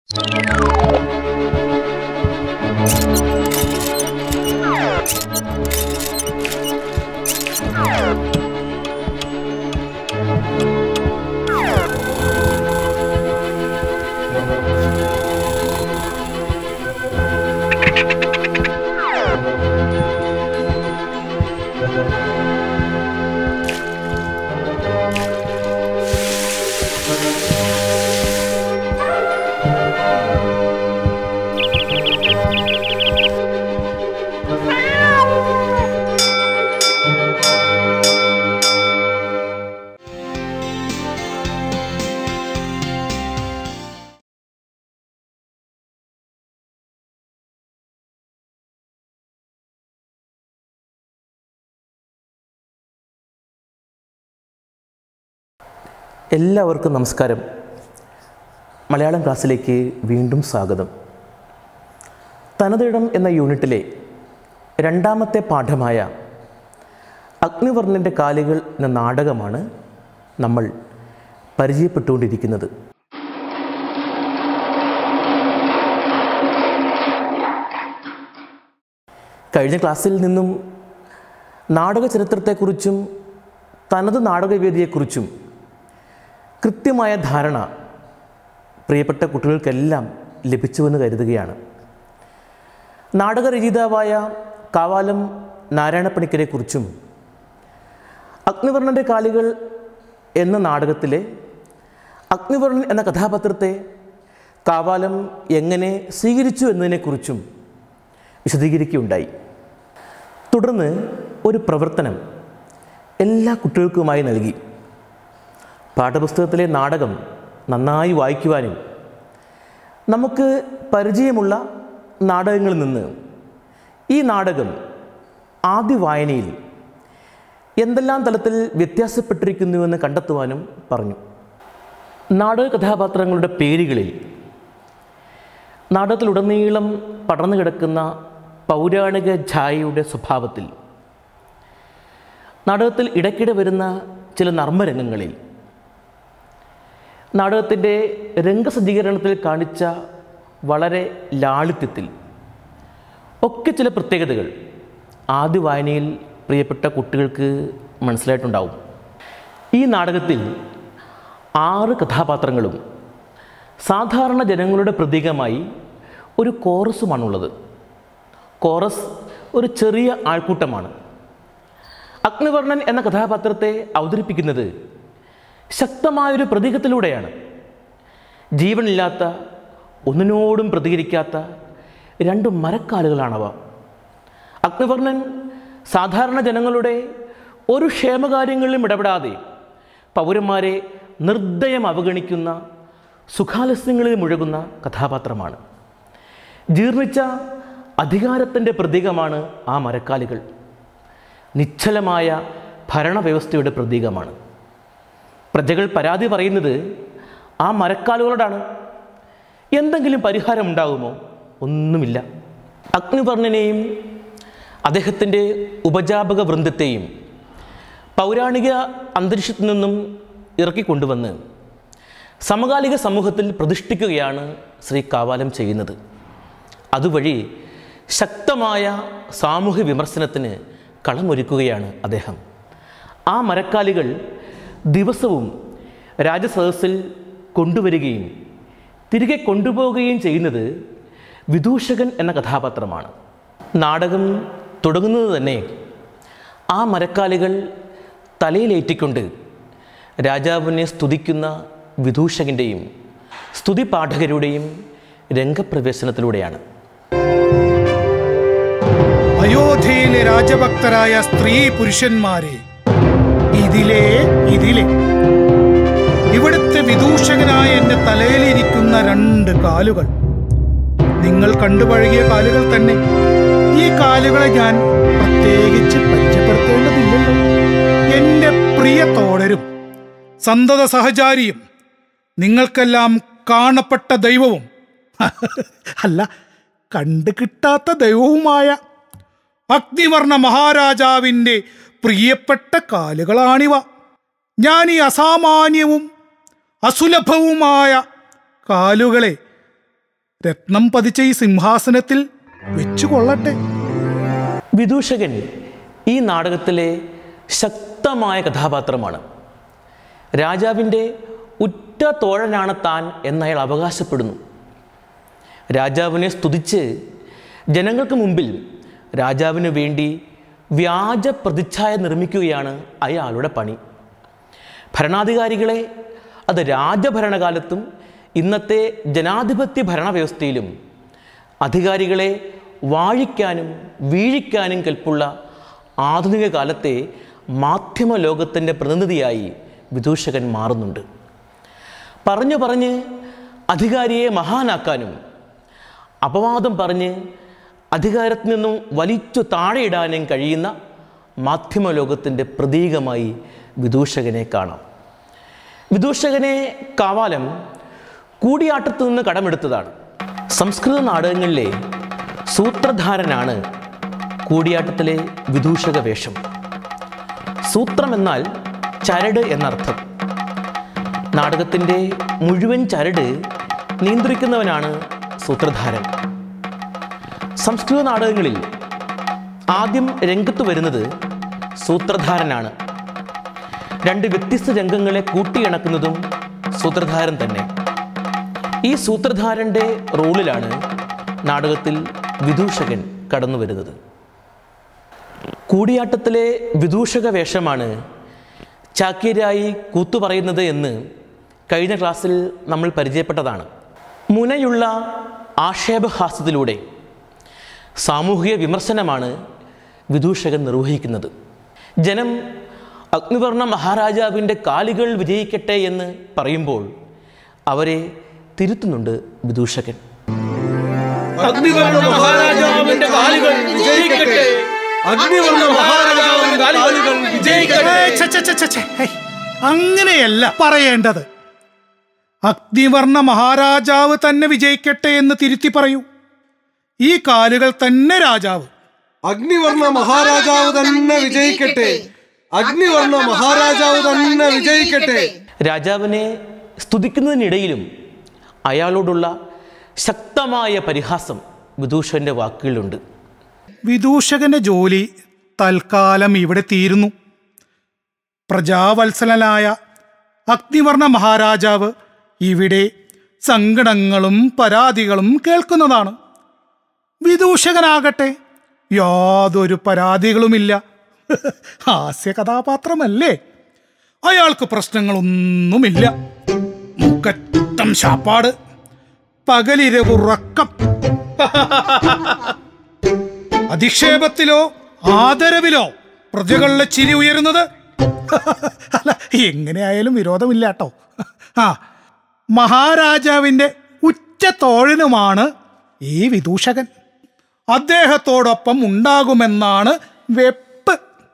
എല്ലാവർക്കും നമസ്കാരം മലയാളം ക്ലാസ്സിലേക്ക് വീണ്ടും സ്വാഗതം തനതിടം എന്ന യൂണിറ്റിലെ രണ്ടാമത്തെ പാഠമായ അഗ്നിവർണ്ണൻ്റെ കാലുകൾ എന്ന നാടകമാണ് നമ്മൾ പരിചയപ്പെട്ടുകൊണ്ടിരിക്കുന്നത് കഴിഞ്ഞ ക്ലാസ്സിൽ നിന്നും നാടക ചരിത്രത്തെക്കുറിച്ചും തനത് നാടകവേദിയെക്കുറിച്ചും കൃത്യമായ ധാരണ പ്രിയപ്പെട്ട കുട്ടികൾക്കെല്ലാം ലഭിച്ചുവെന്ന് കരുതുകയാണ് നാടകരചയിതാവായ കാവാലം നാരായണപ്പണിക്കരെക്കുറിച്ചും അഗ്നിവർണ്ണൻ്റെ കാലുകൾ എന്ന നാടകത്തിലെ അഗ്നിവർണ്ണൻ എന്ന കഥാപാത്രത്തെ കാവാലം എങ്ങനെ സ്വീകരിച്ചു എന്നതിനെക്കുറിച്ചും വിശദീകരിക്കുകയുണ്ടായി തുടർന്ന് ഒരു പ്രവർത്തനം എല്ലാ കുട്ടികൾക്കുമായി നൽകി പാഠപുസ്തകത്തിലെ നാടകം നന്നായി വായിക്കുവാനും നമുക്ക് പരിചയമുള്ള നാടകങ്ങളിൽ നിന്ന് ഈ നാടകം ആദ്യ വായനയിൽ എന്തെല്ലാം തലത്തിൽ വ്യത്യാസപ്പെട്ടിരിക്കുന്നുവെന്ന് കണ്ടെത്തുവാനും പറഞ്ഞു നാടക കഥാപാത്രങ്ങളുടെ പേരുകളിൽ നാടകത്തിലുടനീളം പടർന്നു കിടക്കുന്ന പൗരാണിക ഛായയുടെ സ്വഭാവത്തിൽ നാടകത്തിൽ ഇടയ്ക്കിടെ വരുന്ന ചില നർമ്മരംഗങ്ങളിൽ നാടകത്തിൻ്റെ രംഗസജ്ജീകരണത്തിൽ കാണിച്ച വളരെ ലാളിത്യത്തിൽ ഒക്കെ ചില പ്രത്യേകതകൾ ആദ്യ വായനയിൽ പ്രിയപ്പെട്ട കുട്ടികൾക്ക് മനസ്സിലായിട്ടുണ്ടാവും ഈ നാടകത്തിൽ ആറ് കഥാപാത്രങ്ങളും സാധാരണ ജനങ്ങളുടെ പ്രതീകമായി ഒരു കോറസുമാണുള്ളത് കോറസ് ഒരു ചെറിയ ആൾക്കൂട്ടമാണ് അഗ്നിവർണ്ണൻ എന്ന കഥാപാത്രത്തെ അവതരിപ്പിക്കുന്നത് ശക്തമായൊരു പ്രതീകത്തിലൂടെയാണ് ജീവനില്ലാത്ത ഒന്നിനോടും പ്രതികരിക്കാത്ത രണ്ട് മരക്കാലുകളാണവ അഗ്നിവർണ്ണൻ സാധാരണ ജനങ്ങളുടെ ഒരു ക്ഷേമകാര്യങ്ങളിലും ഇടപെടാതെ പൗരന്മാരെ നിർദ്ദയം അവഗണിക്കുന്ന സുഖാലസ്യങ്ങളിൽ മുഴുകുന്ന കഥാപാത്രമാണ് ജീർണിച്ച അധികാരത്തിൻ്റെ പ്രതീകമാണ് ആ മരക്കാലുകൾ നിശ്ചലമായ ഭരണവ്യവസ്ഥയുടെ പ്രതീകമാണ് പ്രജകൾ പരാതി പറയുന്നത് ആ മരക്കാലുകളോടാണ് എന്തെങ്കിലും പരിഹാരം ഉണ്ടാകുമോ ഒന്നുമില്ല അഗ്നിവർണ്ണനെയും അദ്ദേഹത്തിൻ്റെ ഉപജാപക വൃന്ദത്തെയും പൗരാണിക അന്തരീക്ഷത്തിൽ നിന്നും ഇറക്കിക്കൊണ്ടുവന്ന് സമകാലിക സമൂഹത്തിൽ പ്രതിഷ്ഠിക്കുകയാണ് ശ്രീ കാവാലം ചെയ്യുന്നത് അതുവഴി ശക്തമായ സാമൂഹ്യ വിമർശനത്തിന് കളമൊരുക്കുകയാണ് അദ്ദേഹം ആ മരക്കാലികൾ ദിവസവും രാജസദസ്സിൽ കൊണ്ടുവരികയും തിരികെ കൊണ്ടുപോവുകയും ചെയ്യുന്നത് വിദൂഷകൻ എന്ന കഥാപാത്രമാണ് നാടകം തുടങ്ങുന്നത് തന്നെ ആ മരക്കാലികൾ തലയിലേറ്റിക്കൊണ്ട് രാജാവിനെ സ്തുതിക്കുന്ന വിദൂഷകൻ്റെയും സ്തുതി പാഠകരുടെയും രംഗപ്രവേശനത്തിലൂടെയാണ് അയോധ്യയിലെ രാജഭക്തരായ സ്ത്രീ പുരുഷന്മാരെ ഇതിലെ ഇതിലെ ഇവിടുത്തെ വിദൂഷകനായ എന്റെ തലയിലിരിക്കുന്ന രണ്ട് കാലുകൾ നിങ്ങൾ കണ്ടുപഴകിയ കാലുകൾ തന്നെ ഈ കാലുകളെ ഞാൻ പ്രത്യേകിച്ച് പരിചയപ്പെടുത്തേണ്ടതില്ലല്ലോ എന്റെ പ്രിയ തോടരും സന്തത സഹചാരിയും നിങ്ങൾക്കെല്ലാം കാണപ്പെട്ട ദൈവവും അല്ല കണ്ടു കിട്ടാത്ത ദൈവവുമായ അഗ്നിവർണ മഹാരാജാവിൻ്റെ പ്രിയപ്പെട്ട കാലുകളാണിവ ഞാൻ ഈ അസാമാന്യവും അസുലഭവുമായ കാലുകളെ രത്നം പതിച്ച ഈ സിംഹാസനത്തിൽ വെച്ചുകൊള്ളട്ടെ വിദൂഷകൻ ഈ നാടകത്തിലെ ശക്തമായ കഥാപാത്രമാണ് രാജാവിൻ്റെ ഉറ്റ തോഴനാണ് താൻ എന്നയാൾ അവകാശപ്പെടുന്നു രാജാവിനെ സ്തുതിച്ച് ജനങ്ങൾക്ക് മുമ്പിൽ രാജാവിന് വേണ്ടി വ്യാജ പ്രതിച്ഛായ നിർമ്മിക്കുകയാണ് അയാളുടെ പണി ഭരണാധികാരികളെ അത് രാജഭരണകാലത്തും ഇന്നത്തെ ജനാധിപത്യ ഭരണവ്യവസ്ഥയിലും അധികാരികളെ വാഴിക്കാനും വീഴിക്കാനും കെൽപ്പുള്ള ആധുനിക കാലത്തെ മാധ്യമ ലോകത്തിൻ്റെ പ്രതിനിധിയായി വിദൂഷകൻ മാറുന്നുണ്ട് പറഞ്ഞു പറഞ്ഞ് അധികാരിയെ മഹാനാക്കാനും അപവാദം പറഞ്ഞ് അധികാരത്തിൽ നിന്നും വലിച്ചു താഴെയിടാനും കഴിയുന്ന മാധ്യമ ലോകത്തിൻ്റെ പ്രതീകമായി വിദൂഷകനെ കാണാം വിദൂഷകനെ കാവാലം കൂടിയാട്ടത്തു നിന്ന് കടമെടുത്തതാണ് സംസ്കൃത നാടകങ്ങളിലെ സൂത്രധാരനാണ് കൂടിയാട്ടത്തിലെ വിദൂഷക വേഷം സൂത്രം എന്നാൽ ചരട് എന്നർത്ഥം നാടകത്തിൻ്റെ മുഴുവൻ ചരട് നിയന്ത്രിക്കുന്നവനാണ് സൂത്രധാരൻ സംസ്കൃത നാടകങ്ങളിൽ ആദ്യം രംഗത്ത് വരുന്നത് സൂത്രധാരനാണ് രണ്ട് വ്യത്യസ്ത രംഗങ്ങളെ കൂട്ടിയിണക്കുന്നതും സൂത്രധാരൻ തന്നെ ഈ സൂത്രധാരൻ്റെ റോളിലാണ് നാടകത്തിൽ വിദൂഷകൻ കടന്നു വരുന്നത് കൂടിയാട്ടത്തിലെ വിദൂഷക വേഷമാണ് ചാക്യരായി കൂത്തുപറയുന്നത് എന്ന് കഴിഞ്ഞ ക്ലാസ്സിൽ നമ്മൾ പരിചയപ്പെട്ടതാണ് മുനയുള്ള ആക്ഷേപഹാസ്യത്തിലൂടെ സാമൂഹിക വിമർശനമാണ് വിദൂഷകൻ നിർവഹിക്കുന്നത് ജനം അഗ്നിവർണ്ണ മഹാരാജാവിൻ്റെ കാലുകൾ വിജയിക്കട്ടെ എന്ന് പറയുമ്പോൾ അവരെ തിരുത്തുന്നുണ്ട് വിദൂഷകൻ അഗ്നിവർണ്ണ മഹാരാജാവിന്റെ കാലുകൾ വിജയിക്കട്ടെ അഗ്നിവർണ്ണ മഹാരാജാവിന്റെ കാലുകൾ വിജയിക്കട്ടെ ഏയ്, ഛെ, ഛെ, ഛെ, ഛെ, ഛെ. ഹേയ്, അങ്ങനെയല്ല പറയേണ്ടത് അഗ്നിവർണ്ണ മഹാരാജാവ് തന്നെ വിജയിക്കട്ടെ എന്ന് തിരുത്തി പറയൂ ഈ കാലുകൾ തന്നെ രാജാവ് അഗ്നിവർണ്ണ മഹാരാജാവ് തന്നെ വിജയിക്കട്ടെ അഗ്നിവർണ്ണ മഹാരാജാവ് തന്നെ വിജയിക്കട്ടെ രാജാവിനെ സ്തുതിക്കുന്നതിനിടയിലും അയാളോടുള്ള ശക്തമായ പരിഹാസം വിദൂഷകന്റെ വാക്കുകളിലുണ്ട് വിദൂഷകന്റെ ജോലി തൽക്കാലം ഇവിടെ തീരുന്നു പ്രജാവത്സലനായ അഗ്നിവർണ്ണ മഹാരാജാവ് ഇവിടെ സങ്കടങ്ങളും പരാതികളും കേൾക്കുന്നതാണ് വിദൂഷകനാകട്ടെ യാതൊരു പരാതികളുമില്ല ഹാസ്യ കഥാപാത്രമല്ലേ അയാൾക്ക് പ്രശ്നങ്ങളൊന്നുമില്ല മുക്കറ്റം ശാപ്പാട് പകലിരവുറക്കം അധിക്ഷേപത്തിലോ ആദരവിലോ പ്രജകളുടെ ചിരി ഉയരുന്നത് അല്ല എങ്ങനെയായാലും വിരോധമില്ല കേട്ടോ ആ മഹാരാജാവിൻ്റെ ഉറ്റ തോഴനുമാണ് ഈ വിദൂഷകൻ അദ്ദേഹത്തോടൊപ്പം ഉണ്ടാകുമെന്നാണ് വെപ്പ്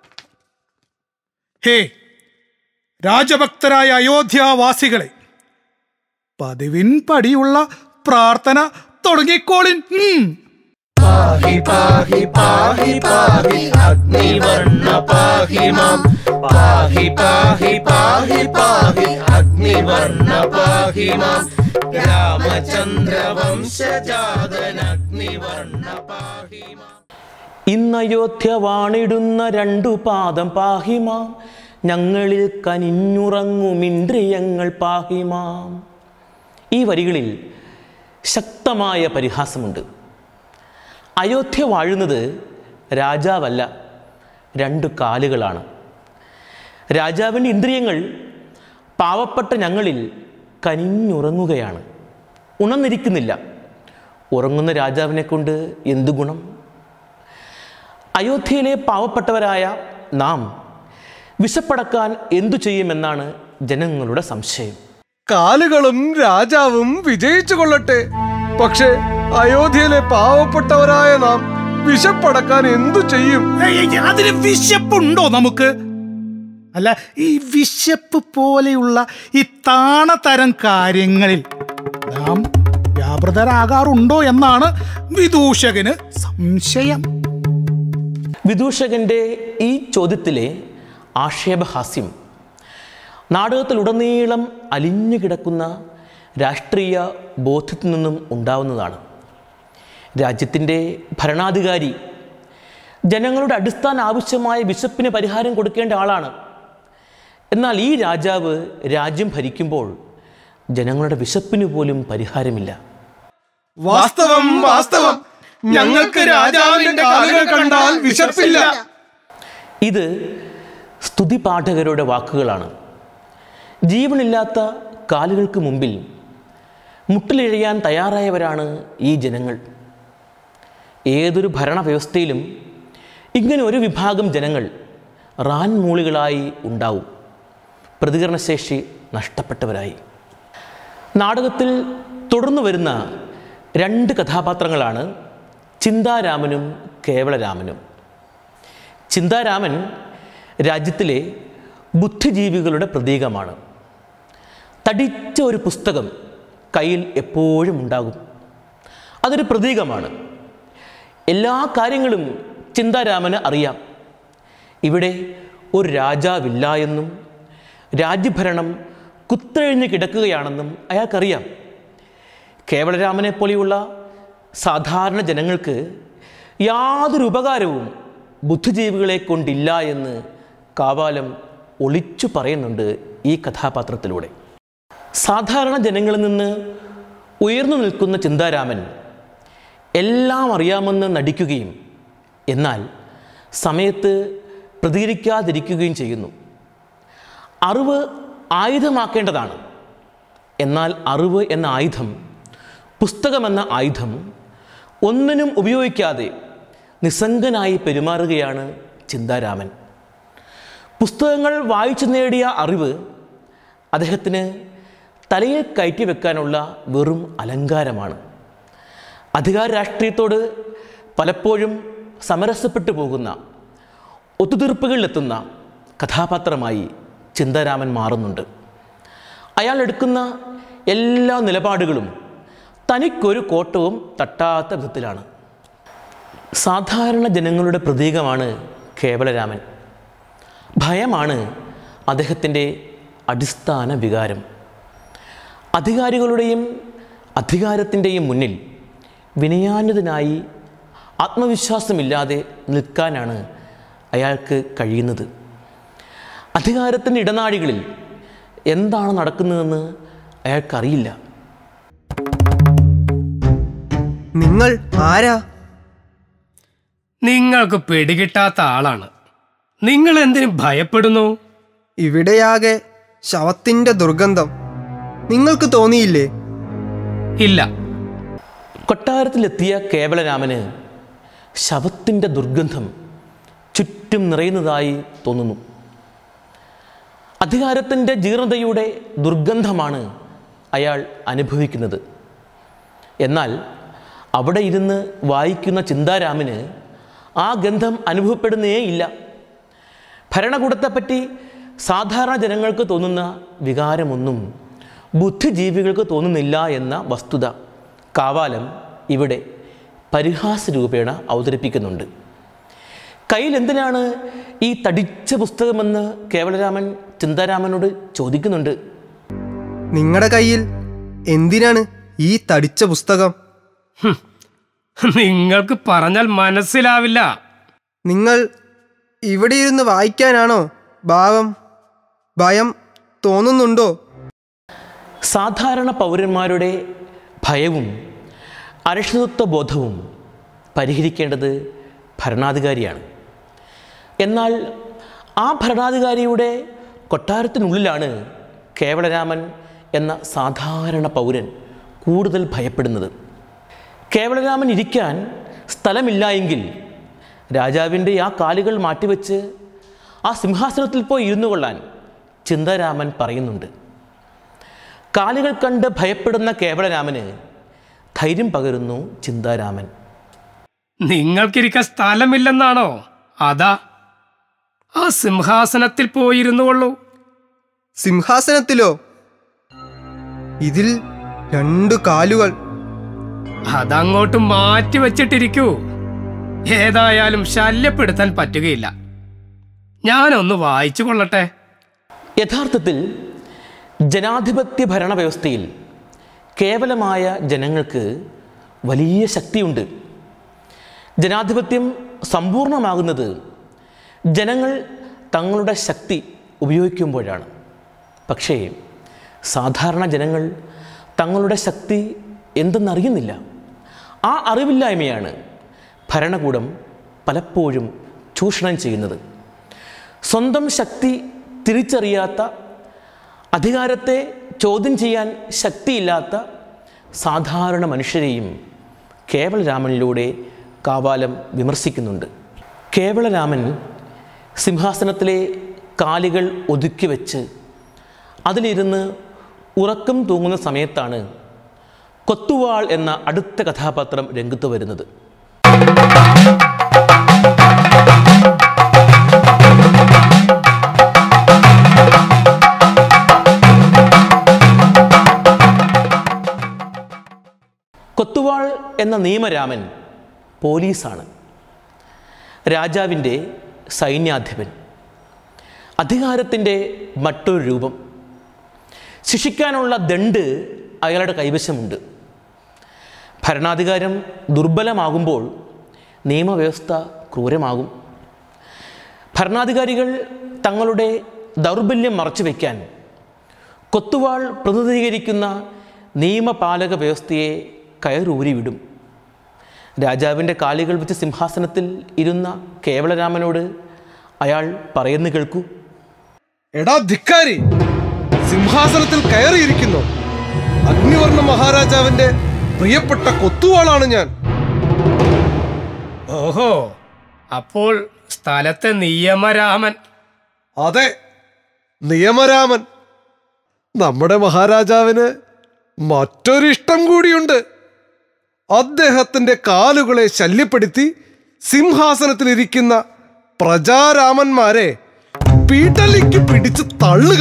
ഹേ രാജഭക്തരായ അയോധ്യാവാസികളെ പതിവിൻ പടിയുള്ള പ്രാർത്ഥന തുടങ്ങിക്കോളിൻ ഉം. പാഹി പാഹി പാഹി പാഹി അഗ്നിവർണ്ണ പാഹി മാം പാഹി പാഹി പാഹി പാഹി അഗ്നിവർണ്ണ പാഹി മാം രാമചന്ദ്ര വംശജാതൻ അഗ്നിവർണ്ണ പാഹി മാം ഇന്നയോധ്യ വാണിടുന്ന രണ്ടു പാദം പാഹിമാം ഞങ്ങളിൽ കനിഞ്ഞുറങ്ങുമിന്ദ്രിയങ്ങൾ പാഹിമാം ഈ വരികളിൽ ശക്തമായ പരിഹാസമുണ്ട് അയോധ്യ വാഴുന്നത് രാജാവല്ല രണ്ടു കാലുകളാണ് രാജാവിൻ്റെ ഇന്ദ്രിയങ്ങൾ പാവപ്പെട്ട ഞങ്ങളിൽ കനിഞ്ഞുറങ്ങുകയാണ് ഉണർന്നിരിക്കുന്നില്ല ഉറങ്ങുന്ന രാജാവിനെ കൊണ്ട് എന്തു ഗുണം അയോധ്യയിലെ പാവപ്പെട്ടവരായ നാം വിശപ്പടക്കാൻ എന്തു ചെയ്യുമെന്നാണ് ജനങ്ങളുടെ സംശയം കാലുകളും രാജാവും വിജയിച്ചു കൊള്ളട്ടെ പക്ഷേ അയോധ്യയിലെ പാവപ്പെട്ടവരായ നാം വിശപ്പടക്കാൻ എന്തു ചെയ്യും ഏയ് ഏയ് അതിന് വിശപ്പുണ്ടോ നമുക്ക് അല്ല ഈ വിശപ്പ് പോലെയുള്ള ഈ താണതരം കാര്യങ്ങളിൽ നാം വ്യാപൃതരാകാറുണ്ടോ എന്നാണ് വിദൂഷകന് സംശയം വിദൂഷകന്റെ ഈ ചോദ്യത്തിലെ ആക്ഷേപഹാസ്യം നാടകത്തിലുടനീളം അലിഞ്ഞു കിടക്കുന്ന രാഷ്ട്രീയ ബോധ്യത്തിൽ നിന്നും ഉണ്ടാവുന്നതാണ് രാജ്യത്തിൻ്റെ ഭരണാധികാരി ജനങ്ങളുടെ അടിസ്ഥാന ആവശ്യമായ വിശപ്പിന് പരിഹാരം കൊടുക്കേണ്ട ആളാണ് എന്നാൽ ഈ രാജാവ് രാജ്യം ഭരിക്കുമ്പോൾ ജനങ്ങളുടെ വിശപ്പിന് പോലും പരിഹാരമില്ല വാസ്തവം വാസ്തവം ഞങ്ങൾക്ക് രാജാവിന്റെ കാലുകൾ കണ്ടാൽ വിശപ്പില്ല ഇത് സ്തുതിപാഠകരുടെ വാക്കുകളാണ് ജീവനില്ലാത്ത കാലുകൾക്ക് മുമ്പിൽ മുട്ടിലിഴയാൻ തയ്യാറായവരാണ് ഈ ജനങ്ങൾ ഏതൊരു ഭരണവ്യവസ്ഥയിലും ഇങ്ങനെ ഒരു വിഭാഗം ജനങ്ങൾ റാൻമൂളികളായി ഉണ്ടാവും പ്രതികരണശേഷി നഷ്ടപ്പെട്ടവരായി നാടകത്തിൽ തുടർന്നു വരുന്ന രണ്ട് കഥാപാത്രങ്ങളാണ് ചിന്താരാമനും കേവലരാമനും ചിന്താരാമൻ രാജ്യത്തിലെ ബുദ്ധിജീവികളുടെ പ്രതീകമാണ് തടിച്ച ഒരു പുസ്തകം കയ്യിൽ എപ്പോഴും ഉണ്ടാകും അതൊരു പ്രതീകമാണ് എല്ലാ കാര്യങ്ങളും ചിന്താരാമന് അറിയാം ഇവിടെ ഒരു രാജാവില്ല എന്നും രാജ്യഭരണം കുത്തഴിഞ്ഞ് കിടക്കുകയാണെന്നും അയാൾക്കറിയാം കേവലരാമനെ പോലെയുള്ള സാധാരണ ജനങ്ങൾക്ക് യാതൊരു ഉപകാരവും ബുദ്ധിജീവികളെ കൊണ്ടില്ല എന്ന് കാവാലം ഒളിച്ചു പറയുന്നുണ്ട് ഈ കഥാപാത്രത്തിലൂടെ സാധാരണ ജനങ്ങളിൽ നിന്ന് ഉയർന്നു നിൽക്കുന്ന ചിന്താരാമൻ എല്ലാം അറിയാമെന്ന് നടിക്കുകയും എന്നാൽ സമയത്ത് പ്രതികരിക്കാതിരിക്കുകയും ചെയ്യുന്നു അറിവ് ആയുധമാക്കേണ്ടതാണ് എന്നാൽ അറിവ് എന്ന ആയുധം പുസ്തകമെന്ന ആയുധം ഒന്നിനും ഉപയോഗിക്കാതെ നിസ്സംഗനായി പെരുമാറുകയാണ് ചിന്താരാമൻ പുസ്തകങ്ങൾ വായിച്ചു നേടിയ അറിവ് അദ്ദേഹത്തിന് തലയിൽ കയറ്റി വെക്കാനുള്ള വെറും അലങ്കാരമാണ് അധികാര രാഷ്ട്രീയത്തോട് പലപ്പോഴും സമരസപ്പെട്ടു പോകുന്ന ഒത്തുതീർപ്പുകളിലെത്തുന്ന കഥാപാത്രമായി ചിന്താരാമൻ മാറുന്നുണ്ട് അയാൾ എടുക്കുന്ന എല്ലാ നിലപാടുകളും തനിക്കൊരു കോട്ടവും തട്ടാത്ത വിധത്തിലാണ് സാധാരണ ജനങ്ങളുടെ പ്രതീകമാണ് കേവലരാമൻ ഭയമാണ് അദ്ദേഹത്തിൻ്റെ അടിസ്ഥാന വികാരം അധികാരികളുടെയും അധികാരത്തിൻ്റെയും മുന്നിൽ വിനയാന്വിതനായി ആത്മവിശ്വാസമില്ലാതെ നിൽക്കാനാണ് അയാൾക്ക് കഴിയുന്നത് അധികാരത്തിൻ്റെ ഇടനാഴികളിൽ എന്താണ് നടക്കുന്നതെന്ന് അയാൾക്കറിയില്ല നിങ്ങൾ ആരാ നിങ്ങൾക്ക് പിടികിട്ടാത്ത ആളാണ് നിങ്ങൾ എന്തിനു ഭയപ്പെടുന്നു ഇവിടെയാകെ ശവത്തിന്റെ ദുർഗന്ധം നിങ്ങൾക്ക് തോന്നിയില്ലേ ഇല്ല കൊട്ടാരത്തിലെത്തിയ കേവലരാമന് ശവത്തിൻ്റെ ദുർഗന്ധം ചുറ്റും നിറയുന്നതായി തോന്നുന്നു അധികാരത്തിൻ്റെ ജീർണതയുടെ ദുർഗന്ധമാണ് അയാൾ അനുഭവിക്കുന്നത് എന്നാൽ അവിടെ ഇരുന്ന് വായിക്കുന്ന ചിന്താരാമന് ആ ഗന്ധം അനുഭവപ്പെടുന്നേ ഇല്ല ഭരണകൂടത്തെപ്പറ്റി സാധാരണ ജനങ്ങൾക്ക് തോന്നുന്ന വികാരമൊന്നും ബുദ്ധിജീവികൾക്ക് തോന്നുന്നില്ല എന്ന വസ്തുത കാവാലം ഇവിടെ പരിഹാസ രൂപേണ അവതരിപ്പിക്കുന്നുണ്ട് കയ്യിൽ എന്തിനാണ് ഈ തടിച്ച പുസ്തകമെന്ന് കേവലരാമൻ ചിന്താരാമനോട് ചോദിക്കുന്നുണ്ട് നിങ്ങളുടെ കയ്യിൽ എന്തിനാണ് ഈ തടിച്ച പുസ്തകം ഹും. നിങ്ങൾക്ക് പറഞ്ഞാൽ മനസ്സിലാവില്ല നിങ്ങൾ ഇവിടെ ഇരുന്ന് വായിക്കാനാണോ ഭാവം ഭയം തോന്നുന്നുണ്ടോ സാധാരണ പൗരന്മാരുടെ ഭയവും അരക്ഷിതത്വ ബോധവും പരിഹരിക്കേണ്ടത് ഭരണാധികാരിയാണ് എന്നാൽ ആ ഭരണാധികാരിയുടെ കൊട്ടാരത്തിനുള്ളിലാണ് കേവലരാമൻ എന്ന സാധാരണ പൗരൻ കൂടുതൽ ഭയപ്പെടുന്നത് കേവലരാമൻ ഇരിക്കാൻ സ്ഥലമില്ല എങ്കിൽ രാജാവിൻ്റെ ആ കാലുകൾ മാറ്റിവെച്ച് ആ സിംഹാസനത്തിൽ പോയി ഇരുന്നു കൊള്ളാൻ ചിന്താരാമൻ പറയുന്നുണ്ട് കാലുകൾ കണ്ട് ഭയപ്പെടുന്ന കേവലരാമന് ധൈര്യം പകരുന്നു ചിന്താരാമൻ നിങ്ങൾക്കിരിക്കാൻ സ്ഥലമില്ലെന്നാണോ അതാ ആ സിംഹാസനത്തിൽ പോയിരുന്നു കൊള്ളൂ സിംഹാസനത്തിലോ ഇതിൽ രണ്ടു കാലുകൾ അതങ്ങോട്ട് മാറ്റി വെച്ചിട്ടിരിക്കൂ ഏതായാലും ശല്യപ്പെടുത്താൻ പറ്റുകയില്ല ഞാനൊന്ന് വായിച്ചു കൊള്ളട്ടെ യഥാർത്ഥത്തിൽ ജനാധിപത്യ ഭരണവ്യവസ്ഥയിൽ കേവലമായ ജനങ്ങൾക്ക് വലിയ ശക്തിയുണ്ട് ജനാധിപത്യം സമ്പൂർണ്ണമാകുന്നത് ജനങ്ങൾ തങ്ങളുടെ ശക്തി ഉപയോഗിക്കുമ്പോഴാണ് പക്ഷേ സാധാരണ ജനങ്ങൾ തങ്ങളുടെ ശക്തി എന്തെന്നറിയുന്നില്ല ആ അറിവില്ലായ്മയാണ് ഭരണകൂടം പലപ്പോഴും ചൂഷണം ചെയ്യുന്നത് സ്വന്തം ശക്തി തിരിച്ചറിയാത്ത അധികാരത്തെ ചോദ്യം ചെയ്യാൻ ശക്തിയില്ലാത്ത സാധാരണ മനുഷ്യരെയും കേവലരാമനിലൂടെ കാവാലം വിമർശിക്കുന്നുണ്ട് കേവലരാമൻ സിംഹാസനത്തിലെ കാലുകൾ ഒതുക്കി വെച്ച് അതിലിരുന്ന് ഉറക്കം തൂങ്ങുന്ന സമയത്താണ് കൊത്തുവാൾ എന്ന അടുത്ത കഥാപാത്രം രംഗത്ത് വരുന്നത് കൊത്തുവാൾ എന്ന നിയമരാമൻ പോലീസാണ് രാജാവിൻ്റെ സൈന്യാധിപൻ അധികാരത്തിൻ്റെ മറ്റൊരു രൂപം ശിക്ഷിക്കാനുള്ള ദണ്ട് അയാളുടെ കൈവശമുണ്ട് ഭരണാധികാരം ദുർബലമാകുമ്പോൾ നിയമവ്യവസ്ഥ ക്രൂരമാകും ഭരണാധികാരികൾ തങ്ങളുടെ ദൗർബല്യം മറച്ചുവെക്കാൻ കൊത്തുവാൾ പ്രതിനിധീകരിക്കുന്ന നിയമപാലക വ്യവസ്ഥയെ കയറൂരി വിടും രാജാവിൻ്റെ കാലുകൾ വെച്ച് സിംഹാസനത്തിൽ ഇരുന്ന കേവലരാമനോട് അയാൾ പറയുന്നു കേൾക്കൂ എടാ ധിക്കാരി സിംഹാസനത്തിൽ കയറിയിരിക്കുന്നു അഗ്നിവർണ്ണ മഹാരാജാവിന്റെ പ്രിയപ്പെട്ട കൊത്തുവാളാണ് ഞാൻ ഓഹോ അപ്പോൾ സ്ഥലത്തെ നിയമരാമൻ അതെ നിയമരാമൻ നമ്മുടെ മഹാരാജാവിന് മറ്റൊരു ഇഷ്ടം കൂടിയുണ്ട് അദ്ദേഹത്തിന്റെ കാലുകളെ ശല്യപ്പെടുത്തി സിംഹാസനത്തിലിരിക്കുന്ന പ്രജാരാമന്മാരെ പീഡലിക്ക് പിടിച്ച് തള്ളുക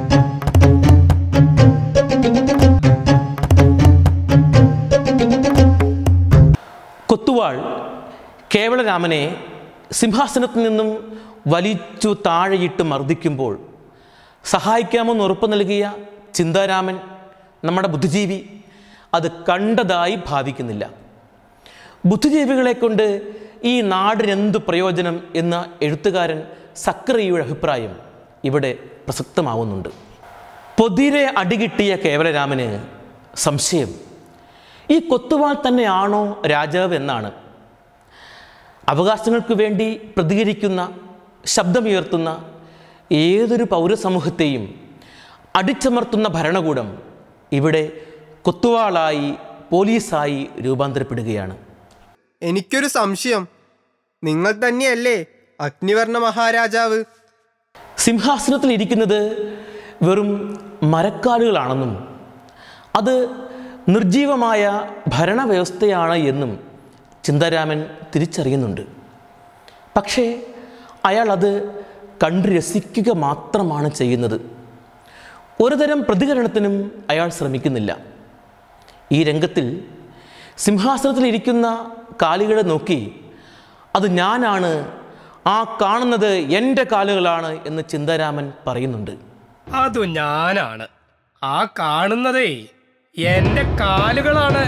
കൊത്തുവാൾ കേവലരാമനെ സിംഹാസനത്തിൽ നിന്നും വലിച്ചു താഴെയിട്ട് മർദ്ദിക്കുമ്പോൾ സഹായിക്കാമെന്ന് ഉറപ്പ് നൽകിയ ചിന്താരാമൻ നമ്മുടെ ബുദ്ധിജീവി അത് കണ്ടതായി ഭാവിക്കുന്നില്ല ബുദ്ധിജീവികളെ കൊണ്ട് ഈ നാടിനെന്തു പ്രയോജനം എന്ന എഴുത്തുകാരൻ സക്രിയയുടെ അഭിപ്രായം ഇവിടെ പ്രസക്തമാവുന്നുണ്ട് പൊതിരെ അടികിട്ടിയ കേവലരാമന് സംശയം ഈ കൊത്തുവാൾ തന്നെയാണോ രാജാവ് എന്നാണ് അവകാശങ്ങൾക്ക് വേണ്ടി പ്രതികരിക്കുന്ന ശബ്ദമുയർത്തുന്ന ഏതൊരു പൗരസമൂഹത്തെയും അടിച്ചമർത്തുന്ന ഭരണകൂടം ഇവിടെ കൊത്തുവാളായി പോലീസായി രൂപാന്തരപ്പെടുകയാണ് എനിക്കൊരു സംശയം നിങ്ങൾ തന്നെയല്ലേ അഗ്നിവർണ്ണ മഹാരാജാവ് സിംഹാസനത്തിൽ ഇരിക്കുന്നത് വെറും മരക്കാലുകളാണെന്നും അത് നിർജീവമായ ഭരണവ്യവസ്ഥയാണ് എന്നും ചിന്താരാമൻ തിരിച്ചറിയുന്നുണ്ട് പക്ഷേ അയാൾ അത് കണ്ടു രസിക്കുക മാത്രമാണ് ചെയ്യുന്നത് ഒരുതരം പ്രതികരണത്തിനും അയാൾ ശ്രമിക്കുന്നില്ല ഈ രംഗത്തിൽ സിംഹാസനത്തിൽ ഇരിക്കുന്ന കാലുകളെ നോക്കി അത് ഞാനാണ് ആ കാണുന്നത് എൻ്റെ കാലുകളാണ് എന്ന് ചിന്താരാമൻ പറയുന്നുണ്ട് അതു ഞാനാണ് ആ കാണുന്നതേ എന്റെ കാലുകളാണ്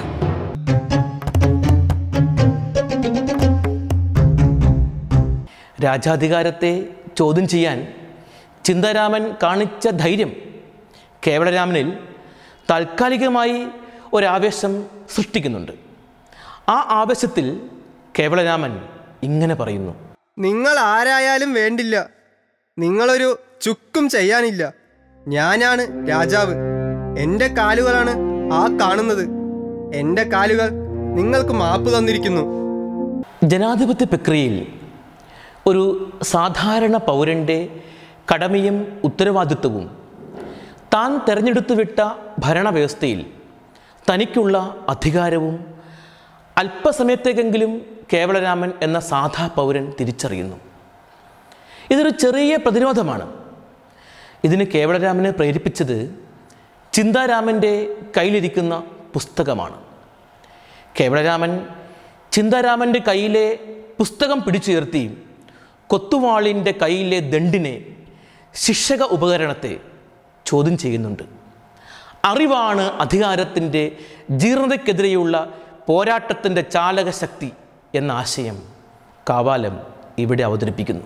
രാജാധികാരത്തെ ചോദ്യം ചെയ്യാൻ ചിന്താരാമൻ കാണിച്ച ധൈര്യം കേവലരാമനിൽ താൽക്കാലികമായി ഒരാവേശം സൃഷ്ടിക്കുന്നുണ്ട് ആ ആവേശത്തിൽ കേവലരാമൻ ഇങ്ങനെ പറയുന്നു നിങ്ങൾ ആരായാലും വേണ്ടില്ല നിങ്ങളൊരു ചുക്കും ചെയ്യാനില്ല ഞാനാണ് രാജാവ് എൻ്റെ കാലുകളാണ് ആ കാണുന്നത് എൻ്റെ കാലുകൾ നിങ്ങൾക്ക് മാപ്പ് തന്നിരിക്കുന്നു ജനാധിപത്യ പ്രക്രിയയിൽ ഒരു സാധാരണ പൗരൻ്റെ കടമയും ഉത്തരവാദിത്വവും താൻ തെരഞ്ഞെടുത്തു വിട്ട ഭരണവ്യവസ്ഥയിൽ തനിക്കുള്ള അധികാരവും അല്പസമയത്തേക്കെങ്കിലും കേവലരാമൻ എന്ന സാധാ പൗരൻ തിരിച്ചറിയുന്നു ഇതൊരു ചെറിയ പ്രതിരോധമാണ് ഇതിന് കേവലരാമനെ പ്രേരിപ്പിച്ചത് ചിന്താരാമൻ്റെ കയ്യിലിരിക്കുന്ന പുസ്തകമാണ് കേവലരാമൻ ചിന്താരാമൻ്റെ കയ്യിലെ പുസ്തകം പിടിച്ചുയർത്തി കൊത്തുവാളിൻ്റെ കയ്യിലെ ദണ്ടിനെ ശിക്ഷക ഉപകരണത്തെ ചോദ്യം ചെയ്യുന്നുണ്ട് അറിവാണ് അധികാരത്തിൻ്റെ ജീർണതയ്ക്കെതിരെയുള്ള പോരാട്ടത്തിൻ്റെ ചാലകശക്തി എന്ന ആശയം കാവാലം ഇവിടെ അവതരിപ്പിക്കുന്നു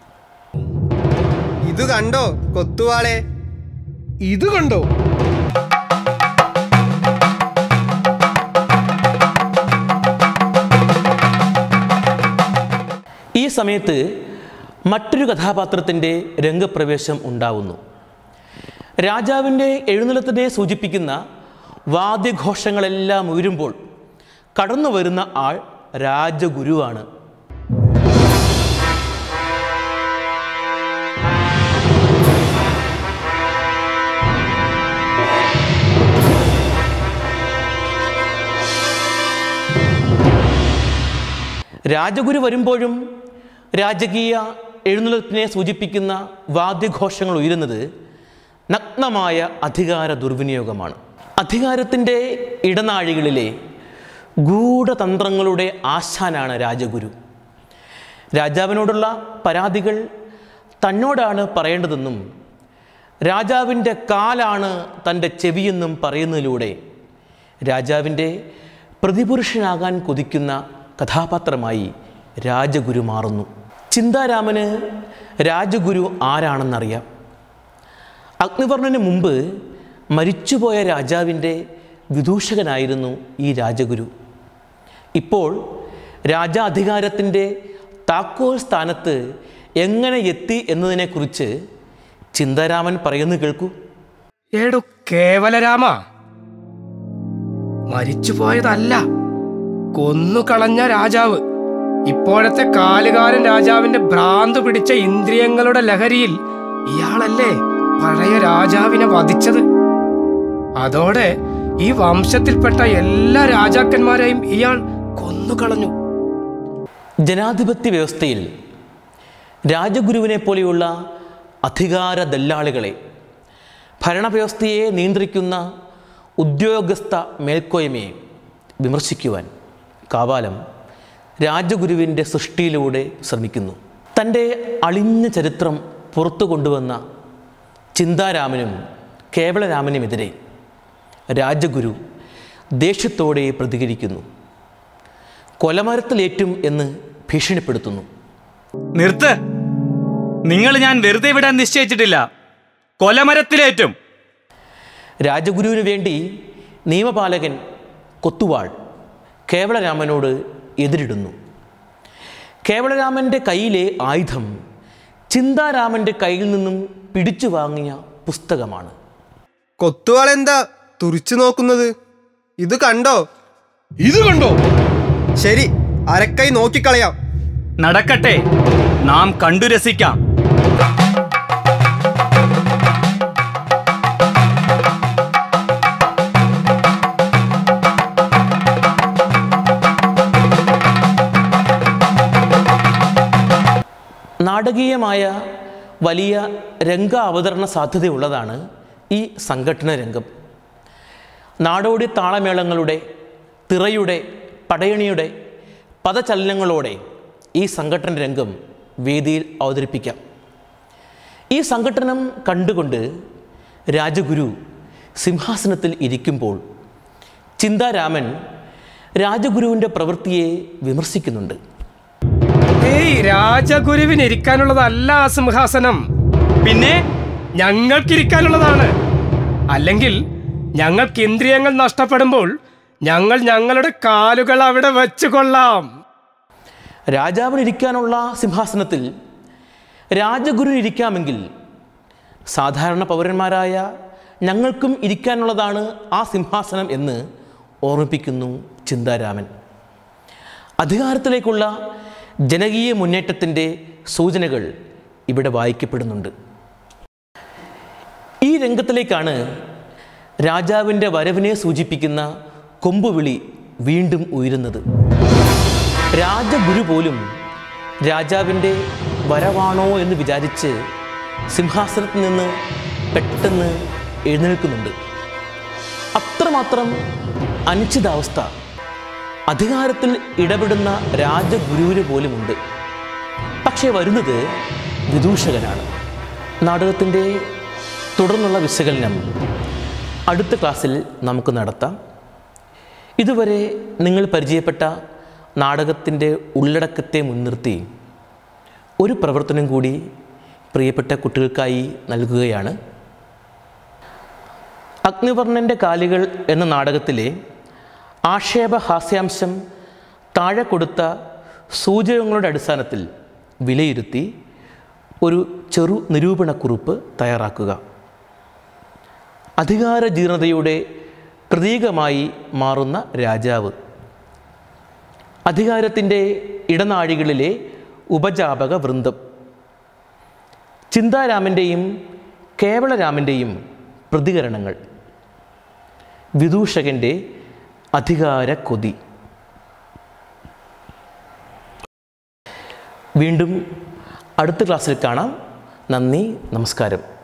ഇത് കണ്ടോ കൊത്തുവാളെ ഇത് കണ്ടോ ഈ സമയത്ത് മറ്റൊരു കഥാപാത്രത്തിൻ്റെ രംഗപ്രവേശം ഉണ്ടാവുന്നു രാജാവിൻ്റെ എഴുന്നള്ളത്തിനെ സൂചിപ്പിക്കുന്ന വാദ്യഘോഷങ്ങളെല്ലാം ഉയരുമ്പോൾ കടന്നു വരുന്ന ആൾ രാജഗുരുവാണ് രാജഗുരു വരുമ്പോഴും രാജകീയ എഴുന്നള്ളത്തിനെ സൂചിപ്പിക്കുന്ന വാദ്യഘോഷങ്ങൾ ഉയരുന്നത് നഗ്നമായ അധികാര ദുർവിനിയോഗമാണ് അധികാരത്തിൻ്റെ ഇടനാഴികളിലെ ഗൂഢതന്ത്രങ്ങളുടെ ആശാനാണ് രാജഗുരു രാജാവിനോടുള്ള പരാതികൾ തന്നോടാണ് പറയേണ്ടതെന്നും രാജാവിൻ്റെ കാലാണ് തൻ്റെ ചെവിയെന്നും പറയുന്നതിലൂടെ രാജാവിൻ്റെ പ്രതിപുരുഷനാകാൻ കൊതിക്കുന്ന കഥാപാത്രമായി രാജഗുരു മാറുന്നു ചിന്താരാമന് രാജഗുരു ആരാണെന്നറിയാം അഗ്നിവർണ്ണന് മുമ്പ് മരിച്ചുപോയ രാജാവിൻ്റെ വിദൂഷകനായിരുന്നു ഈ രാജഗുരു ഇപ്പോൾ രാജാധികാരത്തിൻ്റെ താക്കോൽ സ്ഥാനത്ത് എങ്ങനെ എത്തി എന്നതിനെക്കുറിച്ച് ചിന്താരാമൻ പറയുന്നു കേൾക്കൂ ഏടു കേവലരാമ മരിച്ചുപോയതല്ല കൊന്നുകളഞ്ഞ രാജാവ് ഇപ്പോഴത്തെ കാലുകാരൻ രാജാവിന്റെ ഭ്രാന്ത് പിടിച്ച ഇന്ദ്രിയങ്ങളുടെ ലഹരിയിൽ ഇയാളല്ലേ പഴയ രാജാവിനെ വധിച്ചത് അതോടെ ഈ വംശത്തിൽപ്പെട്ട എല്ലാ രാജാക്കന്മാരെയും ഇയാൾ കൊന്നുകളഞ്ഞു ജനാധിപത്യ വ്യവസ്ഥയിൽ രാജഗുരുവിനെ പോലെയുള്ള അധികാര ദല്ലാളികളെ ഭരണവ്യവസ്ഥയെ നിയന്ത്രിക്കുന്ന ഉദ്യോഗസ്ഥ മേൽക്കോയ്മയെ വിമർശിക്കുവാൻ കാവാലം രാജഗുരുവിൻ്റെ സൃഷ്ടിയിലൂടെ ശ്രമിക്കുന്നു തൻ്റെ അളിഞ്ഞ ചരിത്രം പുറത്തു കൊണ്ടുവന്ന ചിന്താരാമനും കേവലരാമനുമെതിരെ രാജഗുരു ദേഷ്യത്തോടെ പ്രതികരിക്കുന്നു കൊലമരത്തിലേറ്റും എന്ന് ഭീഷണിപ്പെടുത്തുന്നു നിർത്ത് നിങ്ങൾ ഞാൻ വെറുതെ വിടാൻ നിശ്ചയിച്ചിട്ടില്ല കൊലമരത്തിലേറ്റും രാജഗുരുവിന് വേണ്ടി നിയമപാലകൻ കൊത്തുവാൾ കേവലരാമനോട് എതിരിടുന്നു കേവലരാമൻ്റെ കയ്യിലെ ആയുധം ചിന്താരാമൻ്റെ കയ്യിൽ നിന്നും പിടിച്ചു വാങ്ങിയ പുസ്തകമാണ് കൊത്തുവാളെന്താ തുറിച്ചു നോക്കുന്നത് ഇത് കണ്ടോ ഇത് കണ്ടോ ശരി അരക്കൈ നോക്കിക്കളയാം നടക്കട്ടെ നാം കണ്ടു രസിക്കാം നാടകീയമായ വലിയ രംഗ അവതരണ സാധ്യതയുള്ളതാണ് ഈ സംഘടന രംഗം നാടോടി താളമേളങ്ങളുടെ തിറയുടെ പടയണിയുടെ പദചലനങ്ങളോടെ ഈ സംഘടന രംഗം വേദിയിൽ അവതരിപ്പിക്കാം ഈ സംഘടനം കണ്ടുകൊണ്ട് രാജഗുരു സിംഹാസനത്തിൽ ഇരിക്കുമ്പോൾ ചിന്താരാമൻ രാജഗുരുവിൻ്റെ പ്രവൃത്തിയെ വിമർശിക്കുന്നുണ്ട് ഏയ് രാജഗുരുവിന് ഇരിക്കാനുള്ളതല്ല ആ സിംഹാസനം പിന്നെ ഞങ്ങൾക്കിരിക്കാനുള്ളതാണ് അല്ലെങ്കിൽ ഞങ്ങൾക്ക് ഇന്ദ്രിയങ്ങൾ നഷ്ടപ്പെടുമ്പോൾ ഞങ്ങൾ ഞങ്ങളുടെ കാലുകൾ അവിടെ വെച്ചു കൊള്ളാം രാജാവിന് ഇരിക്കാനുള്ള സിംഹാസനത്തിൽ രാജഗുരു ഇരിക്കാമെങ്കിൽ സാധാരണ പൗരന്മാരായ ഞങ്ങൾക്കും ഇരിക്കാനുള്ളതാണ് ആ സിംഹാസനം എന്ന് ഓർമ്മിപ്പിക്കുന്നു ചിന്താരാമൻ അധികാരത്തിലേക്കുള്ള ജനകീയ മുന്നേറ്റത്തിൻ്റെ സൂചനകൾ ഇവിടെ വായിക്കപ്പെടുന്നുണ്ട് ഈ രംഗത്തിലേക്കാണ് രാജാവിൻ്റെ വരവിനെ സൂചിപ്പിക്കുന്ന കൊമ്പുവിളി വീണ്ടും ഉയരുന്നത് രാജഗുരു പോലും രാജാവിൻ്റെ വരവാണോ എന്ന് വിചാരിച്ച് സിംഹാസനത്തിൽ നിന്ന് പെട്ടെന്ന് എഴുന്നേൽക്കുന്നുണ്ട് അത്രമാത്രം അനിശ്ചിതാവസ്ഥ അധികാരത്തിൽ ഇടപെടുന്ന രാജഗുരുവിന് പോലുമുണ്ട് പക്ഷേ വരുന്നത് വിദൂഷകനാണ് നാടകത്തിൻ്റെ തുടർന്നുള്ള വിശകലനം അടുത്ത ക്ലാസ്സിൽ നമുക്ക് നടത്താം ഇതുവരെ നിങ്ങൾ പരിചയപ്പെട്ട നാടകത്തിൻ്റെ ഉള്ളടക്കത്തെ മുൻനിർത്തി ഒരു പ്രവർത്തനം കൂടി പ്രിയപ്പെട്ട കുട്ടികൾക്കായി നൽകുകയാണ് അഗ്നിവർണ്ണൻ്റെ കാലുകൾ എന്ന നാടകത്തിലെ ആക്ഷേപ ഹാസ്യാംശം താഴെ കൊടുത്ത സൂചകങ്ങളുടെ അടിസ്ഥാനത്തിൽ വിലയിരുത്തി ഒരു ചെറു നിരൂപണക്കുറിപ്പ് തയ്യാറാക്കുക അധികാര ജീർണതയുടെ പ്രതീകമായി മാറുന്ന രാജാവ് അധികാരത്തിൻ്റെ ഇടനാഴികളിലെ ഉപജാപക വൃന്ദം ചിന്താരാമൻ്റെയും കേവളരാമൻ്റെയും പ്രതികരണങ്ങൾ വിദൂഷകൻ്റെ അധികാര കൊതി വീണ്ടും അടുത്ത ക്ലാസ്സിൽ കാണാം നന്ദി നമസ്കാരം